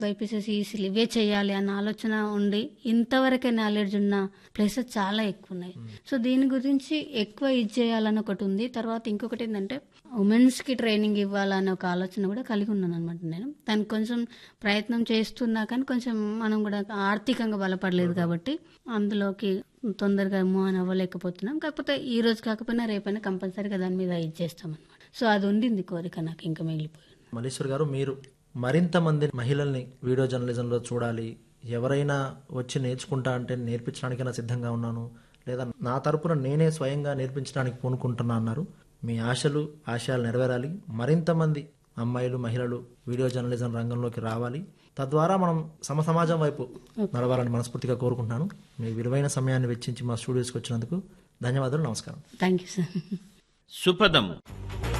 BiPC ఈసీలు ఇవే చేయాలి అన్న ఆలోచన ఉండి ఇంతవరకే నాలెడ్జ్ ఉన్న ప్లేసెస్ చాలా ఎక్కువ ఉన్నాయి సో దీని గురించి ఎక్కువ ఇది చేయాలని ఒకటి ఉంది తర్వాత ఇంకొకటి ఏంటంటే ఉమెన్స్ కి ట్రైనింగ్ ఇవ్వాలనే ఒక ఆలోచన కూడా కలిగి ఉన్నాను అనమాట నేను దానికి కొంచెం ప్రయత్నం చేస్తున్నా కానీ కొంచెం మనం కూడా ఆర్థికంగా బలపడలేదు కాబట్టి అందులోకి తొందరగా మూవ్ అని అవ్వలేకపోతున్నాం కాకపోతే ఈ రోజు కాకపోయినా రేపైనా కంపల్సరీగా దాని మీద ఇది చేస్తాం అనమాట సో అది ఉండింది కోరిక నాకు ఇంకా మిగిలిపోయింది మల్లీశ్వర్ గారు మీరు మరింత మంది మహిళల్ని వీడియో జర్నలిజంలో చూడాలి ఎవరైనా వచ్చి నేర్చుకుంటా అంటే నేర్పించడానికైనా సిద్ధంగా ఉన్నాను లేదా నా తరపున నేనే స్వయంగా నేర్పించడానికి పూనుకుంటున్నా అన్నారు మీ ఆశలు ఆశయాలు నెరవేరాలి మరింత మంది అమ్మాయిలు మహిళలు వీడియో జర్నలిజం రంగంలోకి రావాలి తద్వారా మనం సమ సమాజం వైపు నడవాలని మనస్ఫూర్తిగా కోరుకుంటున్నాను మీ విలువైన సమయాన్ని వెచ్చించి మా స్టూడియోస్కి వచ్చినందుకు ధన్యవాదాలు నమస్కారం థ్యాంక్ యూ సార్ సుపదం